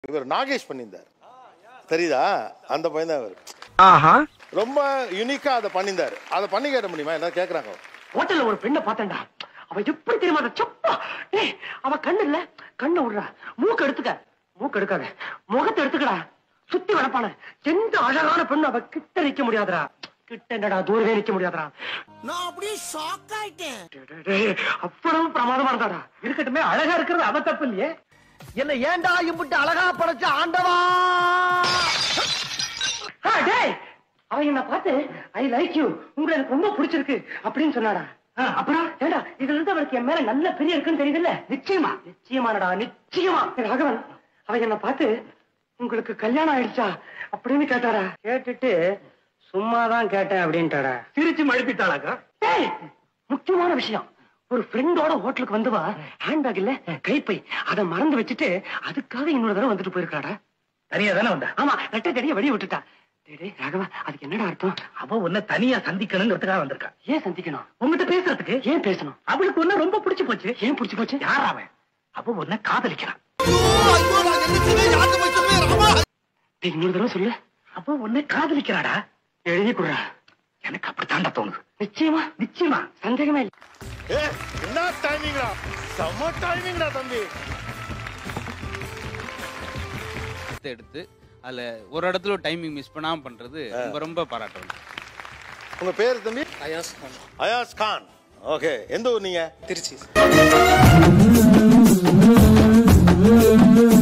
இவர் நாகேஷ் பண்ணியிருந்தார் தெரியுதா அந்த பையன் தான் இவர் ஆஹா ரொம்ப யூனிக்கா அதை பண்ணியிருந்தாரு அதை பண்ணி கேட்ட முடியுமா என்ன கேக்குறாங்க ஹோட்டல்ல ஒரு பெண்ணை பார்த்தேன்டா அவ எப்படி தெரியுமா அந்த சப்பா ஏய் அவ கண்ணு இல்ல கண்ணை விடுறா மூக்கு எடுத்துக்க மூக்கு எடுக்காத முகத்தை எடுத்துக்கடா சுத்தி வளப்பான எந்த அழகான பெண்ணு அவ கிட்ட நிக்க முடியாதுடா கிட்ட என்னடா தூரவே நிக்க முடியாதுடா நான் அப்படியே ஷாக் ஆயிட்டேன் டேய், டேய், டேய், அவ்வளவு பிரமாதமா இருந்தாடா இருக்கட்டுமே அழகா இருக்கிறது அவ தப்பு இல்லையே என்ன ஏன்டா இம்புட்டு அழகா படைச்ச ஆண்டவா ஆ, டேய் அவன் என்ன பார்த்து ஐ லைக் யூ உங்களை எனக்கு ரொம்ப பிடிச்சிருக்கு அப்படின்னு சொன்னாடா ஆ, அப்புறம் ஏடா இதுல இருந்து அவருக்கு என் மேல நல்ல பெரிய இருக்குன்னு தெரியுதுல்ல நிச்சயமா நிச்சயமாடா நிச்சயமா ஏய், ராகவன் அவன் என்ன பார்த்து உங்களுக்கு கல்யாணம் ஆயிடுச்சா அப்படின்னு கேட்டாரா கேட்டுட்டு சும்மாதான் கேட்டேன் அப்படின்ட்டாடா சிரிச்சு மழுப்பிட்டாளாக்கா டேய் முக்கியமான விஷயம் ஒரு ஃப்ரெண்டோட ஹோட்டலுக்கு வந்தவா ஹேண்ட்பேக் இல்ல கைப்பை அதை மறந்து வச்சுட்டு அதுக்காக இன்னொரு தடவை வந்துட்டு போயிருக்காடா தனியா தானே வந்தா ஆமா ரெட்டை தடிய வெளிய விட்டுட்டா டேய், டேய், ராகவா அதுக்கு என்னடா அர்த்தம் அவ உன்னை தனியா சந்திக்கணுங்கிறதுக்காக வந்திருக்கா ஏன் சந்திக்கணும் உங்ககிட்ட பேசுறதுக்கு ஏன் பேசணும் அவளுக்கு ஒண்ணு ரொம்ப பிடிச்சு போச்சு ஏன் பிடிச்சு போச்சு யார் அவன் அவ உன்னை காதலிக்கிறான் ஐயோ நான் என்ன செய்வேன் யார்கிட்ட போய் சொல்லுவேன் ராமா டேய், இன்னொரு தடவை சொல்லு அவ உன்னை காதலிக்கிறாடா எழுதி கொடுறா எனக்கு அப்படித்தாண்டா தோணுது நிச்சயமா நிச்சயமா சந்தேகமே இல்லை ஏ என்ன டைமிங்டா செம்ம டைமிங்டா தம்பி எடுத்து எடுத்து அதுல ஒரு இடத்துல டைமிங் மிஸ் பண்ணாம பண்றது ரொம்ப ரொம்ப பாராட்டணும் உங்க பேர் தம்பி அயாஸ் கான் அயாஸ் கான் ஓகே எந்த ஊர் நீங்க திருச்சி